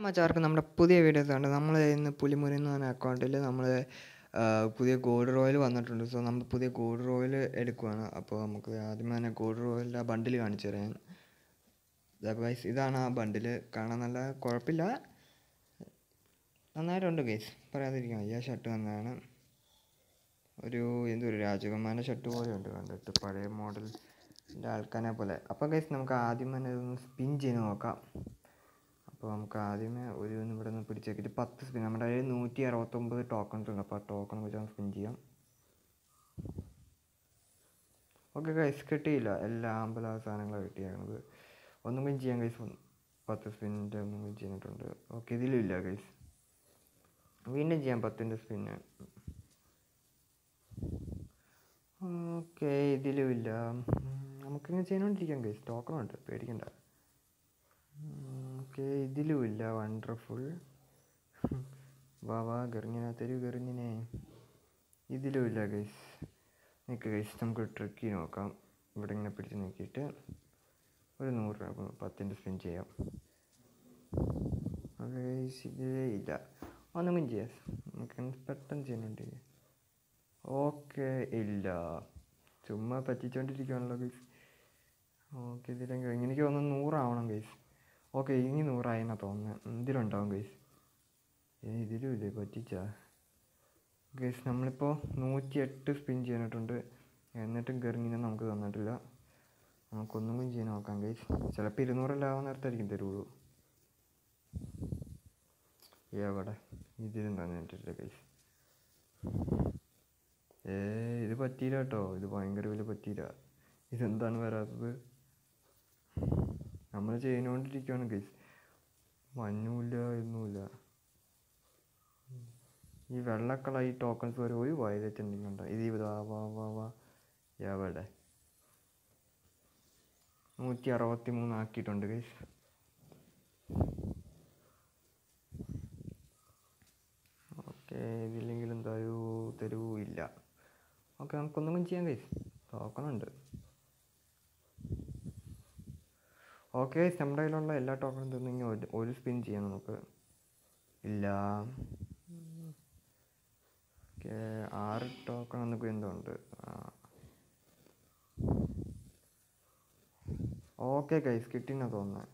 മച്ചാർക്ക് നമ്മുടെ പുതിയ വീഡിയോസ് ഉണ്ട് നമ്മൾ ഇന്ന് പുലിമുരി എന്ന് പറഞ്ഞ അക്കൗണ്ടിൽ നമ്മൾ പുതിയ ഗോൾഡ് റോയൽ വന്നിട്ടുണ്ട് സോ നമ്മൾ പുതിയ ഗോൾഡ് റോയൽ എടുക്കുവാണ് അപ്പോൾ നമുക്ക് ആദ്യം തന്നെ ഗോൾഡ് റോയലിൻ്റെ ആ ബണ്ടിൽ കാണിച്ചു തരാം ഗൈസ് ഇതാണ് ആ ബണ്ടിൽ കാണാൻ നല്ല കുഴപ്പമില്ല നന്നായിട്ടുണ്ട് ഗൈസ് പറയാതിരിക്കാം ഈ ഷർട്ട് നല്ലതാണ് ഒരു എന്തൊരു രാജകുമാരൻ്റെ ഷർട്ട് പോലെ ഉണ്ട് കണ്ടിട്ട് പഴയ മോഡലിൻ്റെ ആൾക്കാരെ പോലെ അപ്പോൾ ഗൈസ് നമുക്ക് ആദ്യം തന്നെ ഇതൊന്ന് സ്പിൻ ചെയ്ത് നോക്കാം അപ്പോൾ നമുക്ക് ആദ്യമേ ഒരു ഒന്ന് ഇവിടെ നിന്ന് പിടിച്ചേക്കിട്ട് പത്ത് സ്പിൻ നമ്മുടെ കയ്യിൽ നൂറ്റി അറുപത്തൊമ്പത് ടോക്കൺസ് ഉണ്ട് അപ്പോൾ ആ ടോക്കൺ വെച്ച് നമുക്ക് സ്പിൻ ചെയ്യാം ഓക്കെ ഗൈസ് കിട്ടിയില്ല എല്ലാ അമ്പല സാധനങ്ങളും കിട്ടിയേക്കണത് ഒന്നും കൂടി ചെയ്യാൻ ഗൈസ് പത്ത് സ്പിന്നിൻ്റെ ഒന്നും കൂടി ചെയ്തിട്ടുണ്ട് ഓക്കെ ഇതിലും ഇല്ല ഗൈസ് വീണ്ടും ചെയ്യാം പത്തിൻ്റെ സ്പിന്ന് ഓക്കെ ഇതിലും ഇല്ല നമുക്കിങ്ങനെ ചെയ്തുകൊണ്ടിരിക്കാം ഗൈസ് ടോക്കണുണ്ട് പേടിക്കണ്ട ഓക്കെ ഇതിലും ഇല്ല വണ്ടർഫുൾ വാ വാ ഗറിഞ്ഞിനെ തരൂ ഗറിഞ്ഞിനെ ഇതിലും ഇല്ല ഗൈസ് നിൽക്ക് ഗൈസ് നമുക്ക് ട്രിക്കി നോക്കാം ഇവിടെ ഇങ്ങനെ പിടിച്ച് നോക്കിയിട്ട് ഒരു നൂറ് രൂപ പത്തിൻ്റെ സ്പിൻ ചെയ്യാം ഗൈസ് ഇതിലേ ഇല്ല ഒന്നും ചെയ്യാം നമുക്ക് പെട്ടെന്ന് ചെയ്യുന്നുണ്ട് ഓക്കെ ഇല്ല ചുമ്മാ പറ്റിച്ചോണ്ടിരിക്കുകയാണല്ലോ ഗൈസ് ഓക്കെ ഇതിലെങ്കിൽ എനിക്ക് തോന്നുന്നു നൂറാവണം ഗൈസ് ഓക്കെ ഇനി നൂറായെന്നാ തോന്നുന്നത് ഇതിലുണ്ടാവും ഗൈസ് ഇതിലും ഇല്ലേ പറ്റിച്ച ഗൈസ് നമ്മളിപ്പോൾ നൂറ്റി എട്ട് സ്പിൻ ചെയ്യാനായിട്ടുണ്ട് എന്നിട്ടും ഗറിങ്ങിനെ നമുക്ക് തന്നിട്ടില്ല നമുക്കൊന്നും കൂടി ചെയ്യാൻ നോക്കാം ഗൈസ് ചിലപ്പോൾ ഇരുന്നൂറെല്ലാം നേരത്തായിരിക്കും തരുള്ളൂ എവിടെ ഇതിലും തന്നിട്ടില്ല ഗൈസ് ഏ ഇത് പറ്റിയില്ല കേട്ടോ ഇത് ഭയങ്കര വലിയ പറ്റിയില്ല ഇതെന്താണ് വരാത്തത് നമ്മൾ ചെയ്തുകൊണ്ടിരിക്കുകയാണ് ഗൈസ് മഞ്ഞുമില്ല ഒന്നുമില്ല ഈ വെള്ളക്കള ഈ ടോക്കൺസ് വരെ ഒരു വയലറ്റ് എന്തെങ്കിലും ഉണ്ടോ ഇത് വാ വാ വാ വാ എവിടെ നൂറ്റി അറുപത്തി മൂന്ന് ആക്കിയിട്ടുണ്ട് ഗൈസ് ഓക്കെ ഇതില്ലെങ്കിലും തരൂ തരൂ ഇല്ല ഓക്കെ നമുക്കൊന്നും ചെയ്യാം ഗൈസ് ടോക്കണുണ്ട് ഓക്കെ നമ്മുടെ കയ്യിലുള്ള എല്ലാ ടോക്കണും തന്നെങ്കിൽ ഒരു ഒരു സ്പിൻ ചെയ്യാം നമുക്ക് ഇല്ല ഓക്കെ ആറ് ടോക്കൺ എന്നൊക്കെ എന്തോ ഉണ്ട് ഓക്കെ ഗൈസ് കിട്ടിയെന്നാ തോന്നുന്നത്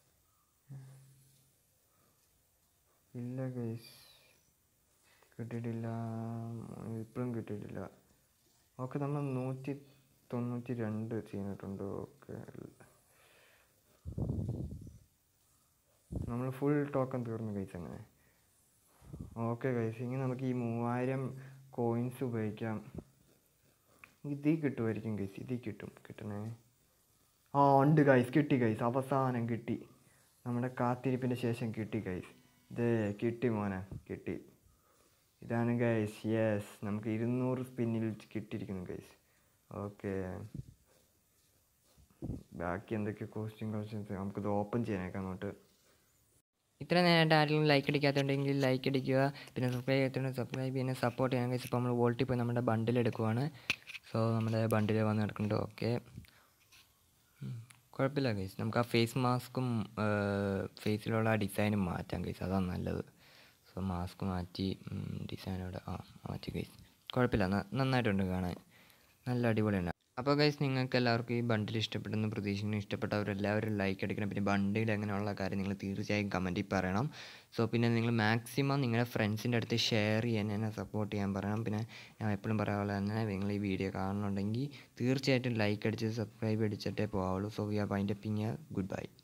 ഇല്ല ഗൈസ് കിട്ടിയിട്ടില്ല ഇപ്പോഴും കിട്ടിയിട്ടില്ല ഓക്കെ നമ്മൾ നൂറ്റി തൊണ്ണൂറ്റി രണ്ട് ചെയ്തിട്ടുണ്ട് ഓക്കെ നമ്മൾ ഫുൾ ടോക്കൺ തീർന്നു ഗൈസ് അങ്ങനെ ഓക്കെ ഗൈസ് ഇനി നമുക്ക് ഈ മൂവായിരം കോയിൻസ് ഉപയോഗിക്കാം ഇതിൽ കിട്ടുമായിരിക്കും ഗൈസ് ഇതിൽ കിട്ടും കിട്ടണേ ആ ഉണ്ട് ഗൈസ് കിട്ടി ഗൈസ് അവസാനം കിട്ടി നമ്മുടെ കാത്തിരിപ്പിൻ്റെ ശേഷം കിട്ടി ഗൈസ് ഇതേ കിട്ടി മോനെ കിട്ടി ഇതാണ് ഗൈസ് യെസ് നമുക്ക് ഇരുന്നൂറ് സ്പിന്നിൽ കിട്ടിയിരിക്കുന്നു ഗൈസ് ഓക്കെ ബാക്കി എന്തൊക്കെ കോസ്റ്റ്യൂം കളക്ഷൻസ് നമുക്കിത് ഓപ്പൺ ചെയ്യാനേക്കാം അങ്ങോട്ട് ഇത്ര നേരമായിട്ട് ആരെങ്കിലും ലൈക്ക് അടിക്കാത്തുണ്ടെങ്കിൽ ലൈക്ക് അടിക്കുക പിന്നെ സബ്സ്ക്രൈബ് ചെയ്യാത്തുണ്ടെങ്കിൽ സബ്സ്ക്രൈബ് ചെയ്യുന്ന സപ്പോർട്ട് ചെയ്യാൻ കഴിച്ച് ഇപ്പോൾ നമ്മൾ വോൾട്ടിൽ പോയി നമ്മുടെ ബണ്ടിൽ എടുക്കുവാണ് സോ നമ്മുടെ ബണ്ടിൽ വന്ന് കിടക്കുന്നുണ്ട് ഓക്കെ കുഴപ്പമില്ല ഗൈസ് നമുക്ക് ആ ഫേസ് മാസ്കും ഫേസിലുള്ള ആ ഡിസൈനും മാറ്റാം ഗൈസ് അതാണ് നല്ലത് സോ മാസ്ക് മാറ്റി ഡിസൈനോടെ ആ മാറ്റി ഗൈസ് കുഴപ്പമില്ല നന്നായിട്ടുണ്ട് കാണാൻ നല്ല അടിപൊളിയുണ്ട് അപ്പോൾ ഗൈസ് നിങ്ങൾക്ക് എല്ലാവർക്കും ഈ ബണ്ടിൽ ഇഷ്ടപ്പെട്ടെന്ന് പ്രതീക്ഷിക്കുന്നു ഇഷ്ടപ്പെട്ടവരെല്ലാവരും ലൈക്ക് അടിക്കണം പിന്നെ ബണ്ടിൽ എങ്ങനെയുള്ള കാര്യം നിങ്ങൾ തീർച്ചയായും കമൻറ്റിൽ പറയണം സോ പിന്നെ നിങ്ങൾ മാക്സിമം നിങ്ങളുടെ ഫ്രണ്ട്സിൻ്റെ അടുത്ത് ഷെയർ ചെയ്യാൻ എന്നെ സപ്പോർട്ട് ചെയ്യാൻ പറയണം പിന്നെ ഞാൻ എപ്പോഴും പറയാനുള്ള തന്നെ നിങ്ങൾ ഈ വീഡിയോ കാണുന്നുണ്ടെങ്കിൽ തീർച്ചയായിട്ടും ലൈക്ക് അടിച്ച് സബ്സ്ക്രൈബ് അടിച്ചിട്ടേ പോകാവുള്ളൂ സോ വി ആർ വൈൻഡപ്പിങ് ഗുഡ് ബൈ